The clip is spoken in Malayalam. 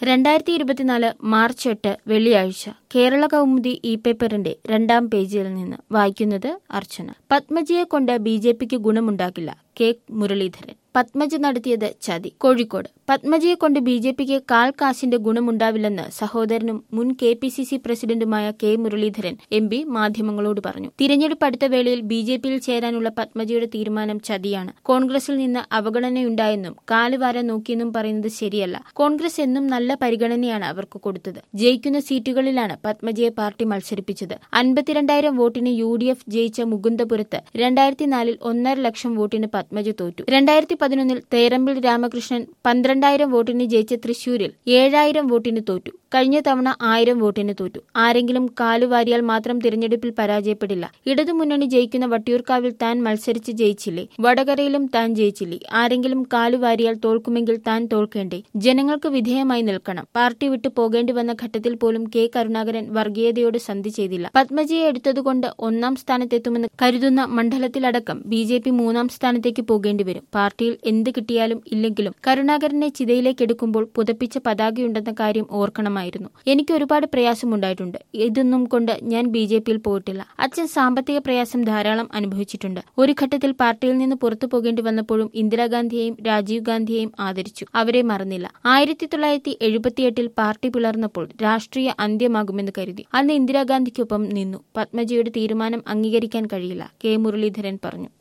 രണ്ടായിരത്തി ഇരുപത്തിനാല് മാർച്ച് എട്ട് വെള്ളിയാഴ്ച കേരള കൗമുദി ഇ പേപ്പറിന്റെ രണ്ടാം പേജിൽ നിന്ന് വായിക്കുന്നത് അർച്ചന പത്മജിയെ കൊണ്ട് ബി ജെ പിക്ക് ഗുണമുണ്ടാക്കില്ല കെ മുരളീധരൻ പത്മജ നടത്തിയത് ചതി കോഴിക്കോട് പത്മജിയെ കൊണ്ട് ബി ജെ പിക്ക് കാൽ കാശിന്റെ ഗുണമുണ്ടാവില്ലെന്ന് സഹോദരനും മുൻ കെ പി സി സി പ്രസിഡന്റുമായ കെ മുരളീധരൻ എം പി മാധ്യമങ്ങളോട് പറഞ്ഞു തിരഞ്ഞെടുപ്പ് അടുത്ത വേളയിൽ ബി ജെ പിയിൽ ചേരാനുള്ള പത്മജിയുടെ തീരുമാനം ചതിയാണ് കോൺഗ്രസിൽ നിന്ന് അവഗണനയുണ്ടായെന്നും കാലുവാരാൻ നോക്കിയെന്നും പറയുന്നത് ശരിയല്ല കോൺഗ്രസ് എന്നും നല്ല പരിഗണനയാണ് അവർക്ക് കൊടുത്തത് ജയിക്കുന്ന സീറ്റുകളിലാണ് പത്മജിയെ പാർട്ടി മത്സരിപ്പിച്ചത് അൻപത്തിരണ്ടായിരം വോട്ടിന് യു ഡി എഫ് ജയിച്ച മുകുന്ദപുരത്ത് രണ്ടായിരത്തി നാലിൽ ഒന്നര ലക്ഷം വോട്ടിന് പത്മജ തോറ്റു രണ്ടായിരത്തി പതിനൊന്നിൽ തേറമ്പിൽ രാമകൃഷ്ണൻ പന്ത്രണ്ടായിരം വോട്ടിന് ജയിച്ച തൃശൂരിൽ ഏഴായിരം വോട്ടിന് തോറ്റു കഴിഞ്ഞ തവണ ആയിരം വോട്ടിന് തോറ്റു ആരെങ്കിലും കാലുവാരിയാൽ മാത്രം തിരഞ്ഞെടുപ്പിൽ പരാജയപ്പെടില്ല ഇടതുമുന്നണി ജയിക്കുന്ന വട്ടിയൂർക്കാവിൽ താൻ മത്സരിച്ച് ജയിച്ചില്ലേ വടകരയിലും താൻ ജയിച്ചില്ലേ ആരെങ്കിലും കാലുവാരിയാൽ തോൽക്കുമെങ്കിൽ താൻ തോൽക്കേണ്ടേ ജനങ്ങൾക്ക് വിധേയമായി നിൽക്കണം പാർട്ടി വിട്ടു പോകേണ്ടി വന്ന ഘട്ടത്തിൽ പോലും കെ കരുണാകരൻ വർഗീയതയോട് സന്ധി ചെയ്തില്ല പത്മജിയെ എടുത്തതുകൊണ്ട് ഒന്നാം സ്ഥാനത്തെത്തുമെന്ന് കരുതുന്ന മണ്ഡലത്തിലടക്കം ബി ജെ പി മൂന്നാം സ്ഥാനത്തേക്ക് പോകേണ്ടി വരും പാർട്ടിയിൽ എന്ത് കിട്ടിയാലും ഇല്ലെങ്കിലും കരുണാകരനെ ചിതയിലേക്ക് എടുക്കുമ്പോൾ പുതപ്പിച്ച പതാകയുണ്ടെന്ന കാര്യം ഓർക്കണമായിരുന്നു എനിക്ക് ഒരുപാട് പ്രയാസമുണ്ടായിട്ടുണ്ട് ഇതൊന്നും കൊണ്ട് ഞാൻ ബി ജെ പിയിൽ പോയിട്ടില്ല അച്ഛൻ സാമ്പത്തിക പ്രയാസം ധാരാളം അനുഭവിച്ചിട്ടുണ്ട് ഒരു ഘട്ടത്തിൽ പാർട്ടിയിൽ നിന്ന് പുറത്തു പോകേണ്ടി വന്നപ്പോഴും ഇന്ദിരാഗാന്ധിയെയും രാജീവ് ഗാന്ധിയെയും ആദരിച്ചു അവരെ മറന്നില്ല ആയിരത്തി തൊള്ളായിരത്തി എഴുപത്തിയെട്ടിൽ പാർട്ടി പിളർന്നപ്പോൾ രാഷ്ട്രീയ അന്ത്യമാകുമെന്ന് കരുതി അന്ന് ഇന്ദിരാഗാന്ധിക്കൊപ്പം നിന്നു പത്മജിയുടെ തീരുമാനം അംഗീകരിക്കാൻ കഴിയില്ല കെ മുരളീധരൻ പറഞ്ഞു